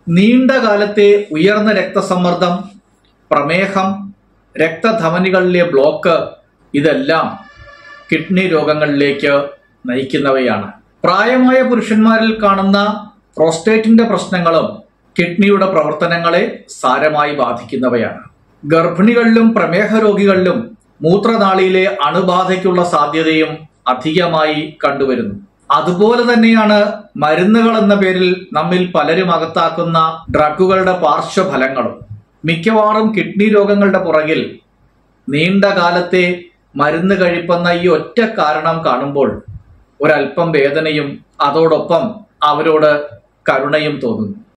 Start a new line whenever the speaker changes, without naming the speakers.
നീണ്ട കാലത്തെ ഉയർന്ന രക്തസമ്മർദ്ദം പ്രമേഹം രക്തധമനികളിലെ ബ്ലോക്ക് ഇതെല്ലാം കിഡ്നി രോഗങ്ങളിലേക്ക് നയിക്കുന്നവയാണ് പ്രായമായ പുരുഷന്മാരിൽ കാണുന്ന പ്രോസ്റ്റേറ്റിന്റെ പ്രശ്നങ്ങളും കിഡ്നിയുടെ പ്രവർത്തനങ്ങളെ സാരമായി ബാധിക്കുന്നവയാണ് ഗർഭിണികളിലും പ്രമേഹ രോഗികളിലും മൂത്രനാളിയിലെ അണുബാധയ്ക്കുള്ള സാധ്യതയും അധികമായി കണ്ടുവരുന്നു അതുപോലെ തന്നെയാണ് മരുന്നുകൾ എന്ന പേരിൽ നമ്മിൽ പലരും അകത്താക്കുന്ന ഡ്രഗുകളുടെ പാർശ്വഫലങ്ങളും മിക്കവാറും കിഡ്നി രോഗങ്ങളുടെ പുറകിൽ നീണ്ട കാലത്തെ മരുന്ന് കഴിപ്പെന്ന ഈ ഒറ്റ കാരണം കാണുമ്പോൾ ഒരല്പം വേദനയും അതോടൊപ്പം അവരോട് കരുണയും തോന്നുന്നു